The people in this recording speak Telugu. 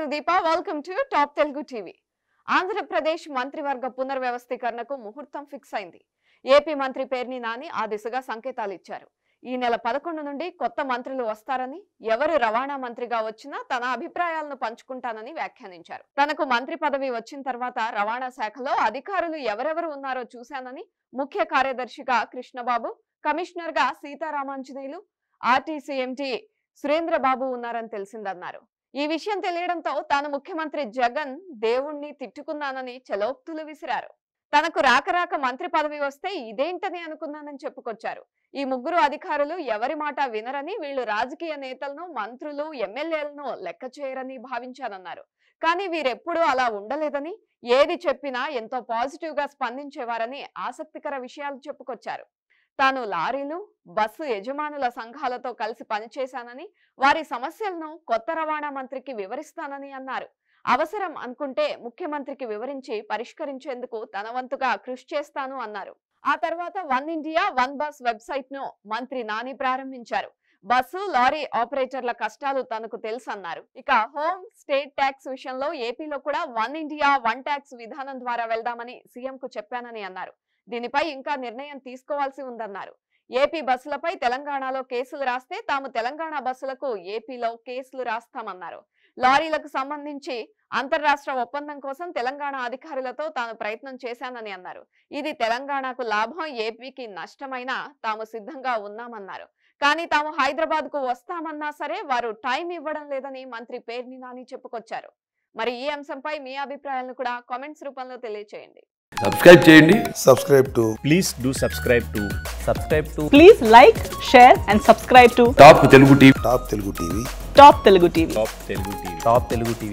Deepa welcome to top Telugu TV Andhra Pradesh మంత్రివర్గ పునర్వ్యవస్థీకరణకు ముహూర్తం ఫిక్స్ అయింది ఏపీ మంత్రి పేర్ని నాని ఆ దిశగా సంకేతాలు ఇచ్చారు ఈ నెల పదకొండు నుండి కొత్త మంత్రులు వస్తారని ఎవరు రవాణా మంత్రిగా వచ్చినా తన అభిప్రాయాలను పంచుకుంటానని వ్యాఖ్యానించారు తనకు మంత్రి పదవి వచ్చిన తర్వాత రవాణా శాఖలో అధికారులు ఎవరెవరు ఉన్నారో చూశానని ముఖ్య కార్యదర్శిగా కృష్ణబాబు కమిషనర్ గా సీతారామాంజనేయులు ఆర్టీసీ ఎంటీ సురేంద్రబాబు ఉన్నారని తెలిసిందన్నారు ఈ విషయం తెలియడంతో తాను ముఖ్యమంత్రి జగన్ దేవుణ్ణి తిట్టుకున్నానని చలోక్తులు విసిరారు తనకు రాక రాక మంత్రి పదవి వస్తే ఇదేంటని అనుకున్నానని చెప్పుకొచ్చారు ఈ ముగ్గురు అధికారులు ఎవరి మాట వినరని వీళ్ళు రాజకీయ నేతలను మంత్రులు ఎమ్మెల్యేలను లెక్క చేయరని భావించానన్నారు కానీ వీరెప్పుడూ అలా ఉండలేదని ఏది చెప్పినా ఎంతో పాజిటివ్ గా స్పందించేవారని ఆసక్తికర విషయాలు చెప్పుకొచ్చారు తాను లారీలు బస్సు యజమానుల సంఘాలతో కలిసి పనిచేశానని వారి సమస్యలను కొత్త రవాణా మంత్రికి వివరిస్తానని అన్నారు అవసరం అనుకుంటే ముఖ్యమంత్రికి వివరించి పరిష్కరించేందుకు తన వంతుగా కృషి చేస్తాను అన్నారు ఆ తర్వాత one India one bus website ను మంత్రి నాని ప్రారంభించారు బస్సు లారీ ఆపరేటర్ల కష్టాలు తనకు తెలుసన్నారు ఇక హోమ్ స్టేట్ ట్యాక్స్ విషయంలో ఏపీలో కూడా వన్ ఇండియా వన్ ట్యాక్స్ విధానం ద్వారా వెళ్దామని సీఎం కు చెప్పానని అన్నారు దీనిపై ఇంకా నిర్ణయం తీసుకోవాల్సి ఉందన్నారు ఏపీ బస్సులపై తెలంగాణలో కేసులు రాస్తే తాము తెలంగాణ బస్సులకు ఏపీలో కేసులు రాస్తామన్నారు లారీలకు సంబంధించి అంతర్రాష్ట్ర ఒప్పందం కోసం తెలంగాణ అధికారులతో తాను ప్రయత్నం చేశానని అన్నారు ఇది తెలంగాణకు లాభం ఏపీకి నష్టమైనా తాము సిద్ధంగా ఉన్నామన్నారు కానీ తాము హైదరాబాద్ కు వస్తామన్నా సరే వారు టైం ఇవ్వడం లేదని మంత్రి పేర్ని నాని చెప్పుకొచ్చారు మరి ఈ అంశంపై మీ అభిప్రాయాలను కూడా కామెంట్స్ రూపంలో తెలియచేయండి సబ్స్క్రైబ్ చేయండి subscribe to please do subscribe to subscribe to Please like, share, and subscribe to top Telugu TV Top Telugu TV. Top Telugu TV. top telugu tv top telugu tv